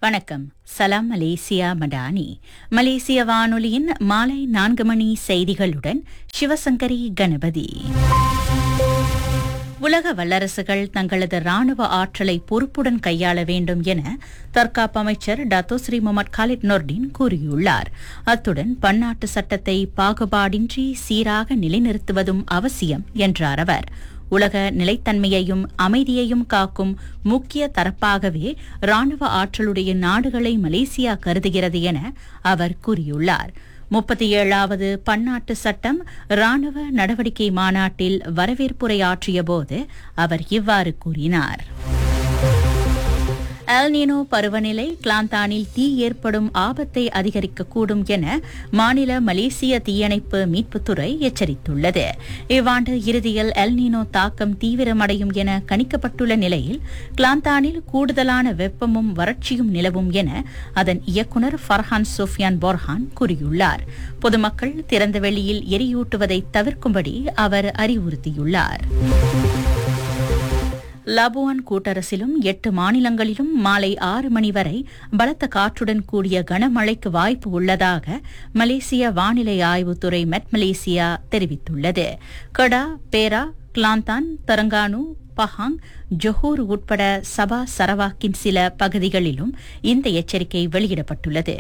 வணக்கம் சலாம் மலேசியா மடானி மலேசிய வானொலியின் மாலை நான்கு மணி செய்திகளுடன் சிவசங்கரி கணபதி உலக வல்லரசுகள் தங்களது ராணுவ ஆற்றலை பொறுப்புடன் கையாள வேண்டும் என தற்காப்பு அமைச்சர் டத்தோஸ்ரீ முகமது காலித் நொர்டின் கூறியுள்ளார் அத்துடன் பன்னாட்டு சட்டத்தை பாகுபாடின்றி சீராக நிலைநிறுத்துவதும் அவசியம் என்றார் அவர் உலக நிலைத்தன்மையையும் அமைதியையும் காக்கும் முக்கிய தரப்பாகவே ராணுவ ஆற்றலுடைய நாடுகளை மலேசியா கருதுகிறது என அவர் கூறியுள்ளார் முப்பத்தி ஏழாவது பன்னாட்டு சட்டம் ராணுவ நடவடிக்கை மாநாட்டில் வரவேற்புரையாற்றிய போது அவர் இவ்வாறு கூறினார் எல்னினோ பருவநிலை கிளாந்தானில் தீ ஏற்படும் ஆபத்தை அதிகரிக்கக்கூடும் என மாநில மலேசிய தீயணைப்பு மீட்புத்துறை எச்சரித்துள்ளது இவ்வாண்டு இறுதியில் எல்னினோ தாக்கம் தீவிரமடையும் என கணிக்கப்பட்டுள்ள நிலையில் கிளாந்தானில் கூடுதலான வெப்பமும் வறட்சியும் நிலவும் என அதன் இயக்குநர் ஃபர்ஹான் சோஃபியான் போர்ஹான் கூறியுள்ளார் பொதுமக்கள் திறந்த வெளியில் எரியூட்டுவதை தவிர்க்கும்படி அவர் அறிவுறுத்தியுள்ளார் லபுவான் கூட்டரசிலும் எட்டு மாநிலங்களிலும் மாலை ஆறு மணி வரை பலத்த காற்றுடன் கூடிய கனமழைக்கு வாய்ப்பு உள்ளதாக மலேசிய வானிலை ஆய்வுத்துறை மெட் மலேசியா தெரிவித்துள்ளது கடா பேரா கிளாந்தான் தரங்கானு பஹாங் ஜொஹூர் உட்பட சபா சரவாக்கின் சில பகுதிகளிலும் இந்த எச்சரிக்கை வெளியிடப்பட்டுள்ளது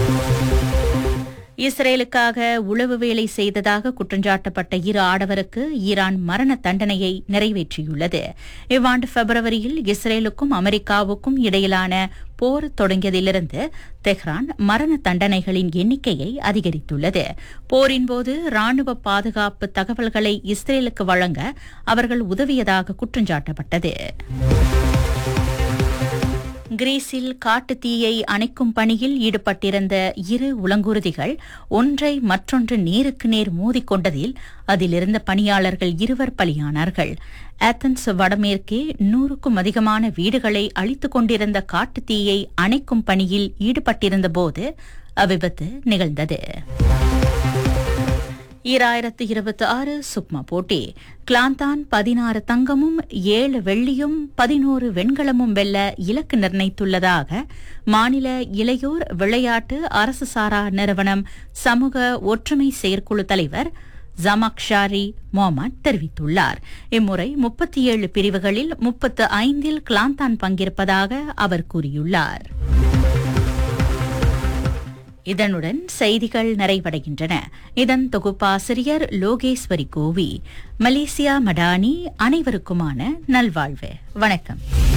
இஸ்ரேலுக்காக உளவு வேலை செய்ததாக குற்றஞ்சாட்டப்பட்ட இரு ஆடவருக்கு ஈரான் மரண தண்டனையை நிறைவேற்றியுள்ளது இவ்வாண்டு பிப்ரவரியில் இஸ்ரேலுக்கும் அமெரிக்காவுக்கும் இடையிலான போர் தொடங்கியதிலிருந்து தெஹ்ரான் மரண தண்டனைகளின் எண்ணிக்கையை அதிகரித்துள்ளது போரின்போது ராணுவ பாதுகாப்பு தகவல்களை இஸ்ரேலுக்கு வழங்க அவர்கள் உதவியதாக குற்றஞ்சாட்டப்பட்டது கிரீஸில் காட்டுத் தீயை அணைக்கும் பணியில் ஈடுபட்டிருந்த இரு உலங்குருதிகள் ஒன்றை மற்றொன்று நேருக்கு நேர் மோதிக்கொண்டதில் அதிலிருந்த பணியாளர்கள் இருவர் பலியானார்கள் ஆத்தன்ஸ் வடமேற்கே நூறுக்கும் அதிகமான வீடுகளை அழித்துக் கொண்டிருந்த காட்டுத் தீயை அணைக்கும் பணியில் ஈடுபட்டிருந்தபோது அவ்விபத்து நிகழ்ந்தது ஈராயிரத்து இருபத்தி ஆறு சுக்மா போட்டி கிளாந்தான் பதினாறு தங்கமும் ஏழு வெள்ளியும் பதினோரு வெண்கலமும் வெல்ல இலக்கு நிர்ணயித்துள்ளதாக மாநில இளையோர் விளையாட்டு அரசு சாரா நிறுவனம் சமூக ஒற்றுமை செயற்குழு தலைவர் ஜமாக்ஷாரி மொஹமட் தெரிவித்துள்ளார் இம்முறை முப்பத்தி ஏழு பிரிவுகளில் முப்பத்து ஐந்தில் கிளாந்தான் பங்கேற்பதாக அவர் கூறியுள்ளார் இதனுடன் செய்திகள் நிறைவடைகின்றன இதன் தொகுப்பாசிரியர் லோகேஸ்வரி கோவி மலேசியா மடானி அனைவருக்குமான நல்வாழ்வு வணக்கம்